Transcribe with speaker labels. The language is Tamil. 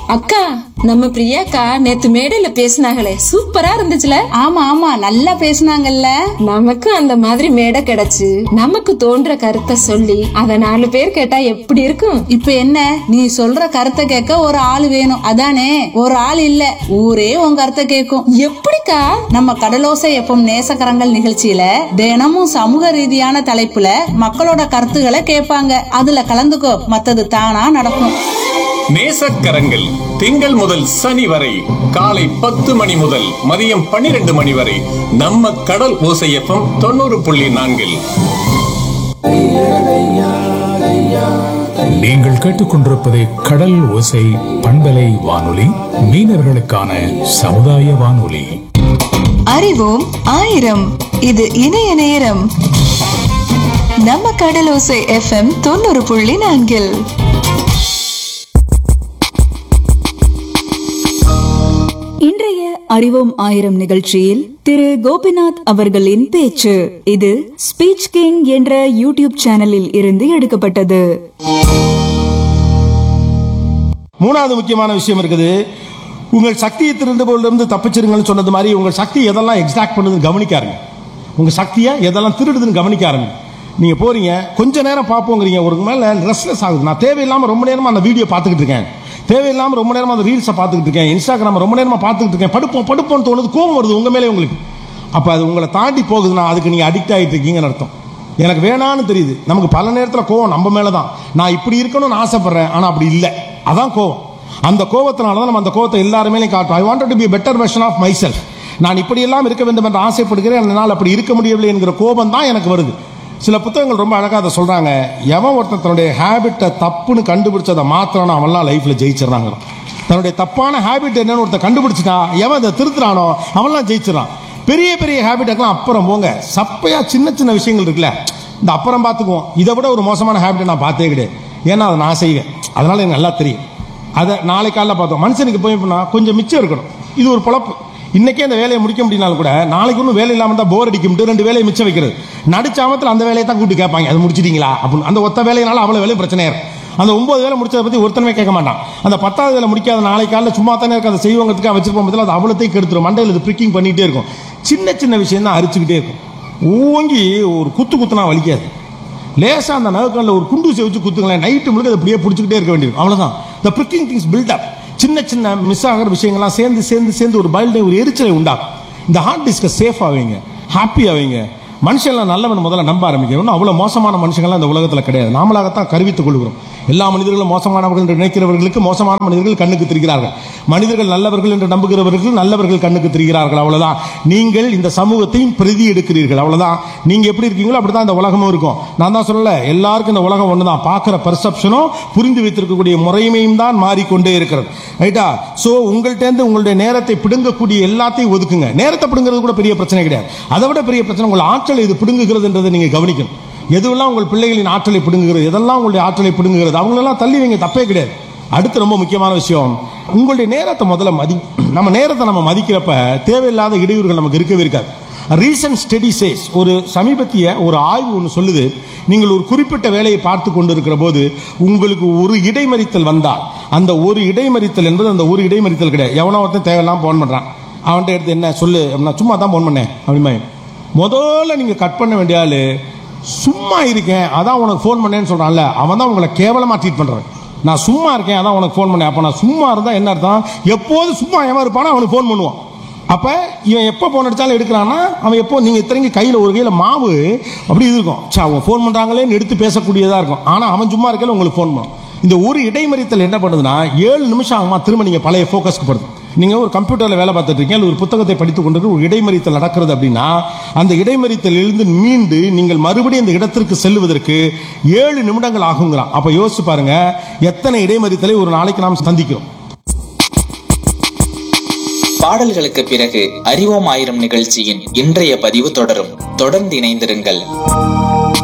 Speaker 1: அக்கா நம்ம பிரியாக்கா நேத்து மேடையில பேசினாங்களே சூப்பரா இருந்துச்சுல
Speaker 2: ஆமா ஆமா நல்லா பேசுனாங்கல்ல
Speaker 1: நமக்கு அந்த மாதிரி மேடை கிடைச்சு நமக்கு தோன்ற கருத்தை சொல்லி அத நாலு பேர் கேட்டா எப்படி இருக்கும்
Speaker 2: இப்ப என்ன நீ சொல்ற கருத்தை கேட்க ஒரு ஆள் வேணும் அதானே ஒரு ஆள் இல்ல ஊரே உன் கருத்தை கேட்கும்
Speaker 1: எப்படிக்கா
Speaker 2: நம்ம கடலோசை எப்பம் நேசக்கரங்கள் நிகழ்ச்சியில தினமும் சமூக ரீதியான தலைப்புல மக்களோட கருத்துக்களை கேட்பாங்க அதுல கலந்துக்கோ மத்தது தானா நடக்கும்
Speaker 3: நேசக்கரங்கள் திங்கள் முதல் சனி வரை காலை பத்து மணி முதல் மதியம் பன்னிரண்டு மணி வரை நம்ம கடல் ஓசையப்பம் தொண்ணூறு புள்ளி நான்கில்
Speaker 4: நீங்கள் கேட்டுக்கொண்டிருப்பது கடல் ஓசை பண்பலை வானொலி மீனவர்களுக்கான சமுதாய வானொலி
Speaker 5: அறிவோம் ஆயிரம் இது இணைய நேரம் நம்ம கடலோசை எஃப்எம் தொண்ணூறு புள்ளி நான்கில்
Speaker 6: இன்றைய அறிவோம் ஆயிரம் நிகழ்ச்சியில் திரு கோபிநாத் அவர்களின் பேச்சு இது ஸ்பீச் கிங் என்ற யூடியூப் சேனலில் இருந்து எடுக்கப்பட்டது
Speaker 7: மூணாவது முக்கியமான விஷயம் இருக்குது உங்கள் சக்தியை திறந்து போலிருந்து தப்பிச்சிருங்கன்னு சொன்னது மாதிரி உங்கள் சக்தி எதெல்லாம் எக்ஸாக்ட் பண்ணுதுன்னு கவனிக்காருங்க உங்கள் சக்தியை எதெல்லாம் திருடுதுன்னு கவனிக்க ஆரம்பிங்க நீங்கள் போறீங்க கொஞ்ச நேரம் பார்ப்போங்கிறீங்க ஒரு மேலே ரெஸ்ட்லெஸ் ஆகுது நான் தேவையில்லாமல் ரொம்ப நேரமாக அந்த வீடியோ பார்த்துக்கிட்டு இருக்கேன் தேவையில்லாமல் ரொம்ப நேரமாக அந்த ரீல்ஸை பார்த்துக்கிட்டு இருக்கேன் இன்ஸ்டாகிராம் ரொம்ப நேரமாக பார்த்துக்கிட்டு இருக்கேன் படுப்போம் படுப்போம்னு தோணுது கோவம் வருது உங்கள் மேலே உங்களுக்கு அப்போ அது உங்களை தாண்டி போகுதுன்னா அதுக்கு நீங்கள் அடிக்ட் ஆகிட்டு இருக்கீங்கன்னு அர்த்தம் எனக்கு வேணான்னு தெரியுது நமக்கு பல நேரத்தில் கோவம் நம்ம மேலே தான் நான் இப்படி இருக்கணும்னு ஆசைப்படுறேன் ஆனால் அப்படி இல்லை அதான் கோவம் அந்த கோவத்தினால தான் நம்ம அந்த கோவத்தை எல்லாருமே காட்டும் I want to be better version of myself நான் இப்படி எல்லாம் இருக்க வேண்டும் என்று ஆசைப்படுகிறேன் என்னால் அப்படி இருக்க முடியவில்லை என்கிற கோபம் தான் எனக்கு வருது சில புத்தகங்கள் ரொம்ப அழகாக அதை சொல்கிறாங்க எவன் ஒருத்தன் தன்னுடைய ஹேபிட்டை தப்புன்னு கண்டுபிடிச்சதை மாத்திரானோ அவன்லாம் லைஃப்பில் ஜெயிச்சிடறாங்க தன்னுடைய தப்பான ஹேபிட் என்னன்னு ஒருத்தன் கண்டுபிடிச்சிட்டான் எவன் அதை திருத்துறானோ அவன்லாம் ஜெயிச்சிடறான் பெரிய பெரிய ஹேபிட்டுக்கெல்லாம் அப்புறம் போங்க சப்பையா சின்ன சின்ன விஷயங்கள் இருக்குல்ல இந்த அப்புறம் பார்த்துக்குவோம் இதை விட ஒரு மோசமான ஹேபிட்டை நான் பார்த்தே கிடையாது ஏன்னா அதை நான் செய்வேன் அதனால எனக்கு நல்லா தெரியும் அதை நாளை காலைல பார்த்தோம் மனுஷனுக்கு போய் இப்ப நான் கொஞ்சம் மிச்சம் இருக்கணும் இது ஒரு பொழப்பு இன்னைக்கே அந்த வேலையை முடிக்க முடியினாலும் கூட நாளைக்கு ஒன்றும் வேலை இல்லாமல் தான் போர் அடிக்கும்ட்டு ரெண்டு வேலையை மிச்சம் வைக்கிறது நடிச்சாமத்தில் அந்த வேலையை தான் கூப்பிட்டு கேட்பாங்க அது முடிச்சிட்டீங்களா அப்படின்னு அந்த ஒத்த வேலையினால அவ்வளோ வேலையும் பிரச்சனையா இருக்கும் அந்த ஒன்பது வேலை முடிச்சதை பற்றி ஒருத்தனமே கேட்க மாட்டான் அந்த பத்தாவது வேலை முடிக்காத நாளை காலையில் சும்மா தானே இருக்க அதை செய்வங்கிறதுக்காக வச்சிருப்போம் பதில் அது அவ்வளோத்தையும் கெடுத்துரும் மண்டையில் இது பிரிக்கிங் பண்ணிகிட்டே இருக்கும் சின்ன சின்ன விஷயம் தான் அரிச்சுக்கிட்டே இருக்கும் ஓங்கி ஒரு குத்து குத்துனா வலிக்காது லேசா அந்த நகக்கல்ல ஒரு குண்டூசி வச்சு குத்துங்களேன் நைட்டு முழுக்க அதை அப்படியே பிடிச்சிக்கிட்டே இருக்க வேண்டியிருக்கும் அவ்வளவுதான் த பிரிக்கிங் திங்ஸ் பில்ட் அப் சின்ன சின்ன மிஸ் ஆகிற விஷயங்கள்லாம் சேர்ந்து சேர்ந்து சேர்ந்து ஒரு பல்டை ஒரு எரிச்சலை உண்டாகும் இந்த ஹார்ட் டிஸ்கை சேஃப் ஆவீங்க ஹாப்பி ஆவீங்க மனுஷன்லாம் நல்லவன் முதல்ல நம்ப ஆரம்பிக்கணும் அவ்வளோ மோசமான மனுஷங்கள்லாம் இந்த உலகத்தில் கிடையாது நாமளாகத்தான் கருவித்துக் கொள்கிறோம் எல்லா மனிதர்களும் மோசமானவர்கள் என்று நினைக்கிறவர்களுக்கு மோசமான மனிதர்கள் கண்ணுக்கு தெரிகிறார்கள் மனிதர்கள் நல்லவர்கள் என்று நம்புகிறவர்கள் நல்லவர்கள் கண்ணுக்கு தெரிகிறார்கள் அவ்வளவுதான் நீங்கள் இந்த சமூகத்தையும் பிரதி எடுக்கிறீர்கள் அவ்வளவுதான் நீங்க எப்படி இருக்கீங்களோ அப்படிதான் இந்த உலகமும் இருக்கும் நான் தான் சொல்லல எல்லாருக்கும் இந்த உலகம் ஒண்ணுதான் பார்க்கிற பெர்செப்ஷனும் புரிந்து வைத்திருக்கக்கூடிய முறைமையும் தான் மாறிக்கொண்டே இருக்கிறது ரைட்டா சோ உங்கள்கிட்ட உங்களுடைய நேரத்தை பிடுங்கக்கூடிய எல்லாத்தையும் ஒதுக்குங்க நேரத்தை பிடுங்கிறது கூட பெரிய பிரச்சனை கிடையாது அதை விட பெரிய பிரச்சனை உங்கள் ஆற்றலை இது பிடுங்குகிறதுன்றதை நீங்க கவனிக்கணும் எதுவெல்லாம் உங்கள் பிள்ளைகளின் ஆற்றலை பிடுங்குகிறது எதெல்லாம் உங்களுடைய ஆற்றலை பிடுங்குகிறது அவங்களெல்லாம் தள்ளி வைங்க தப்பே கிடையாது அடுத்து ரொம்ப முக்கியமான விஷயம் உங்களுடைய நேரத்தை முதல்ல மதி நம்ம நேரத்தை நம்ம மதிக்கிறப்ப தேவையில்லாத இடையூறுகள் நமக்கு இருக்கவே இருக்காது ரீசன்ட் ஸ்டடி சேஸ் ஒரு சமீபத்திய ஒரு ஆய்வு ஒன்று சொல்லுது நீங்கள் ஒரு குறிப்பிட்ட வேலையை பார்த்து கொண்டிருக்கிற போது உங்களுக்கு ஒரு இடைமறித்தல் வந்தால் அந்த ஒரு இடைமறித்தல் என்பது அந்த ஒரு இடைமறித்தல் கிடையாது எவனோ ஒருத்தன் தேவையில்லாம ஃபோன் பண்ணுறான் அவன்கிட்ட எடுத்து என்ன சொல்லு அப்படின்னா சும்மா தான் ஃபோன் பண்ணேன் அப்படிமா முதல்ல நீங்கள் கட் பண்ண வேண்டிய ஆளு சும்மா இருக்கேன் அதான் உனக்கு ஃபோன் பண்ணேன்னு சொல்கிறான்ல அவன் தான் உங்களை கேவலமாக ட்ரீட் பண்ணுறான் நான் சும்மா இருக்கேன் அதான் உனக்கு ஃபோன் பண்ணேன் அப்போ நான் சும்மா இருந்தால் என்ன அர்த்தம் எப்போது சும்மா எவன் இருப்பானோ அவனுக்கு ஃபோன் பண்ணுவான் அப்போ இவன் எப்போ ஃபோன் அடித்தாலும் எடுக்கிறான்னா அவன் எப்போ நீங்கள் இத்தனைக்கு கையில் ஒரு கையில் மாவு அப்படி இது இருக்கும் சே அவன் ஃபோன் பண்ணுறாங்களேன்னு எடுத்து பேசக்கூடியதாக இருக்கும் ஆனால் அவன் சும்மா இருக்கையில் உங்களுக்கு ஃபோன் பண்ணும் இந்த ஒரு இடைமறித்தல் என்ன பண்ணுதுன்னா ஏழு நிமிஷம் ஆகுமா திரும்ப நீங்கள் பழைய ஃபோக்கஸ்க்கு போடுது நீங்கள் ஒரு கம்ப்யூட்டரில் வேலை பார்த்துட்டு இருக்கீங்க அல்லது ஒரு புத்தகத்தை படித்துக் கொண்டு ஒரு இடைமறித்தல் நடக்கிறது அப்படின்னா அந்த இடைமறித்தலிலிருந்து மீண்டு நீங்கள் மறுபடியும் அந்த இடத்திற்கு செல்லுவதற்கு ஏழு நிமிடங்கள் ஆகுங்கிறான் அப்போ யோசிச்சு பாருங்க எத்தனை இடைமறித்தலை ஒரு நாளைக்கு நாம் சந்திக்கிறோம்
Speaker 8: பாடல்களுக்கு பிறகு அறிவோம் ஆயிரம் நிகழ்ச்சியின் இன்றைய பதிவு தொடரும் தொடர்ந்து இணைந்திருங்கள்